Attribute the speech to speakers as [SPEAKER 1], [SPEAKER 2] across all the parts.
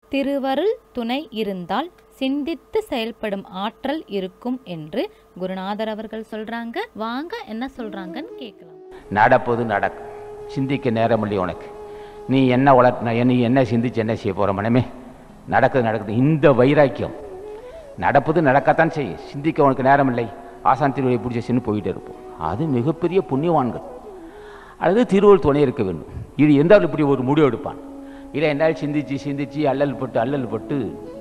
[SPEAKER 1] திருவருள் துணை இருந்தால் சிந்தித்து செயல்படும் ஆற்றல் இருக்கும் என்று குருநாதர் அவர்கள் சொல்றாங்க வாங்க என்ன சொல்றாங்கன்னு கேட்கலாம்
[SPEAKER 2] நடப்பது நடக்கும் சிந்திக்க நேரம் இல்லை உனக்கு நீ என்ன வளர்த்தின நீ என்ன சிந்திச்சு என்ன செய்ய போகிற மனமே நடக்குது நடக்குது இந்த வைராக்கியம் நடப்பது நடக்கத்தான் செய்யும் சிந்திக்க உனக்கு நேரம் இல்லை ஆசான் திருவள்ளுவை பிடிச்ச சின்ன போயிட்டே இருப்போம் அது மிகப்பெரிய புண்ணியவான்கள் அல்லது திருவள்ளுவர் துணை இருக்க வேண்டும் இது எந்தாலும் இப்படி ஒரு முடிவு எடுப்பான் இல்லை என்னால் சிந்திச்சு சிந்திச்சு அல்லல் பட்டு அல்லல் பட்டு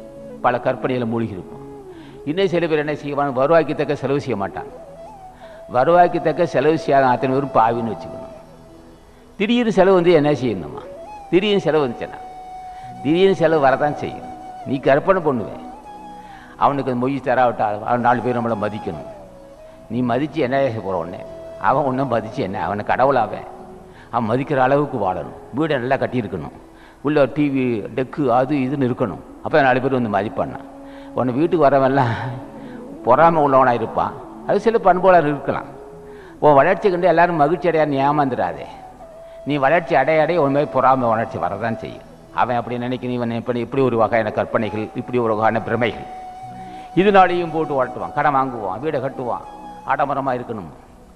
[SPEAKER 2] பல கற்பனையில் மூழ்கி இருப்பான் இன்னும் சில பேர் என்ன செய்வான் வருவாய்க்கு தக்க செலவு செய்ய மாட்டான் வருவாய்க்கு தக்க செலவு செய்யாத அத்தனை பேரும் பாவின்னு வச்சுக்கணும் திடீர்னு செலவு வந்து என்ன செய்யணுமா திடீர்னு செலவு வந்துச்சுன்னா திடீர்னு செலவு வரதான் செய்யும் நீ கற்பனை பண்ணுவேன் அவனுக்கு அது மொய் தராவிட்டால் அவன் நாலு பேர் நம்மளை மதிக்கணும் நீ மதித்து என்ன செய்ய போகிற உடனே அவன் ஒன்றும் மதித்து என்ன அவனை கடவுளாவன் அவன் மதிக்கிற அளவுக்கு வாழணும் வீடை நல்லா கட்டியிருக்கணும் உள்ள டிவி டெக்கு அது இதுன்னு இருக்கணும் அப்போ நாலு பேர் வந்து மதிப்பானா உன்னை வீட்டுக்கு வரவெல்லாம் பொறாமை உள்ளவனாக இருப்பான் அது சில பண்புகளாக இருக்கலாம் உன் வளர்ச்சி கண்டு எல்லாரும் மகிழ்ச்சி அடையா நீ ஏமாந்துடாதே நீ வளர்ச்சி அடைய அடைய உன் மேல் பொறாமை வளர்ச்சி வரதான் செய்யும் அவன் அப்படி நினைக்க இவன் இப்படி இப்படி ஒரு வகையான கற்பனைகள் இப்படி ஒரு வகையான பிரமைகள் இதனாலேயும் போட்டு வளர்த்துவான் கடன் வாங்குவான் வீடை கட்டுவான் ஆடம்பரமாக இருக்கணும்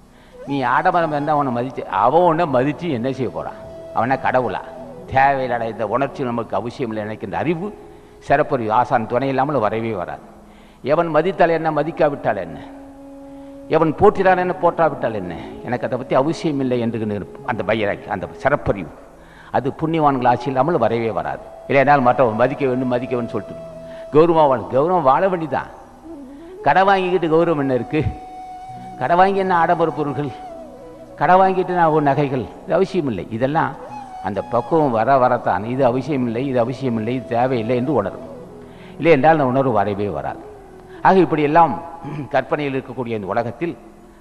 [SPEAKER 2] நீ ஆடம்பரம் இருந்தால் அவனை மதித்து அவன் உன்னை மதித்து என்ன செய்ய போகிறான் அவனை கடவுளா தேவையில்லாத இந்த உணர்ச்சி நமக்கு அவசியம் இல்லை நினைக்கின்ற அறிவு சிறப்பறிவு ஆசான் துணை இல்லாமல் வரவே வராது எவன் மதித்தால் என்ன மதிக்காவிட்டால் என்ன எவன் போற்றினான் என்ன போற்றாவிட்டால் என்ன எனக்கு அதை பற்றி அவசியம் இல்லை என்று அந்த பையராக்கி அந்த சிறப்பறிவு அது புண்ணியவான்கள் ஆட்சி இல்லாமல் வரவே வராது இல்லைனால் மற்றவன் மதிக்க வேண்டும் மதிக்க வேண்டும் சொல்லிட்டு கௌரவமாக வாழ கௌரவம் வாழ வேண்டிதான் கடை வாங்கிக்கிட்டு கௌரவம் என்ன இருக்குது கடை வாங்கி என்ன ஆடம்பர பொருள்கள் கடை வாங்கிட்டு நான் ஒரு நகைகள் இது அவசியம் இல்லை இதெல்லாம் அந்த பக்குவம் வர வரத்தான் இது அவசியம் இல்லை இது அவசியம் இல்லை இது தேவையில்லை என்று உணரும் இல்லை என்றால் அந்த உணர்வு வரவே வராது ஆக இப்படியெல்லாம் கற்பனையில் இருக்கக்கூடிய இந்த உலகத்தில்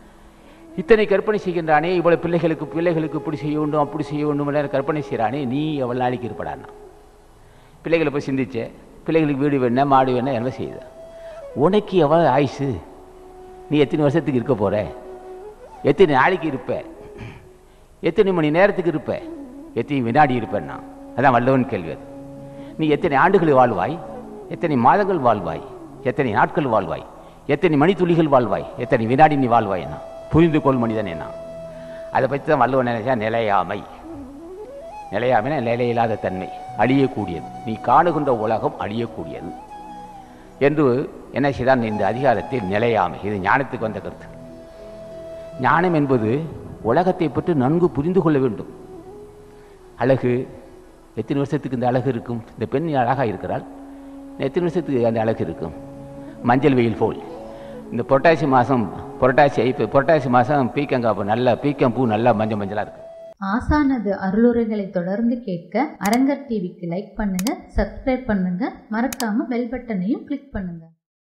[SPEAKER 2] இத்தனை கற்பனை செய்கின்றானே இவ்வளவு பிள்ளைகளுக்கு பிள்ளைகளுக்கு இப்படி செய்ய வேண்டும் அப்படி செய்ய வேண்டும் எல்லாம் கற்பனை செய்கிறானே நீ எவ்வளோ நாளைக்கு இருப்படானா பிள்ளைகளை போய் சிந்திச்ச பிள்ளைகளுக்கு வீடு வேணும் மாடு வேணும் என்ன செய்யுது உனக்கு எவ்வளோ ஆயுசு நீ எத்தனை வருஷத்துக்கு இருக்க போகிற எத்தனை நாளைக்கு இருப்ப எத்தனை மணி நேரத்துக்கு இருப்ப எத்தனை வினாடி இருப்பேன்னா அதான் வல்லவன் கேள்வி அது நீ எத்தனை ஆண்டுகள் வாழ்வாய் எத்தனை மாதங்கள் வாழ்வாய் எத்தனை நாட்கள் வாழ்வாய் எத்தனை மணித்துளிகள் வாழ்வாய் எத்தனை வினாடி நீ வாழ்வாய்னா புரிந்து கொள் மனிதன் என்ன அதை பற்றி தான் வள்ளுவன் நினைச்சா நிலையாமை நிலையாமைனா நிலையில்லாத தன்மை அழியக்கூடியது நீ காணுகின்ற உலகம் அழியக்கூடியது என்று என்ன செய்தான் இந்த அதிகாரத்தில் நிலையாமை இது ஞானத்துக்கு வந்த கருத்து ஞானம் என்பது உலகத்தை பற்றி நன்கு புரிந்து கொள்ள வேண்டும் அழகு எத்தனை வருஷத்துக்கு இந்த அழகு இருக்கும் இந்த பெண் அழகாக இருக்கிறாள் எத்தனை வருஷத்துக்கு அந்த அழகு இருக்கும் மஞ்சள் வெயில் போல் இந்த புரட்டாசி மாதம் புரட்டாசி இப்போ புரட்டாசி மாதம் பீக்கங்காய் நல்லா பீக்கம்பூ நல்லா மஞ்சள் மஞ்சளாக இருக்கும்
[SPEAKER 3] ஆசானது அருளுரைகளை தொடர்ந்து கேட்க அரங்கர் டிவிக்கு லைக் பண்ணுங்க சப்ஸ்கிரைப் பண்ணுங்க மறக்காம பெல் பட்டனையும் கிளிக் பண்ணுங்க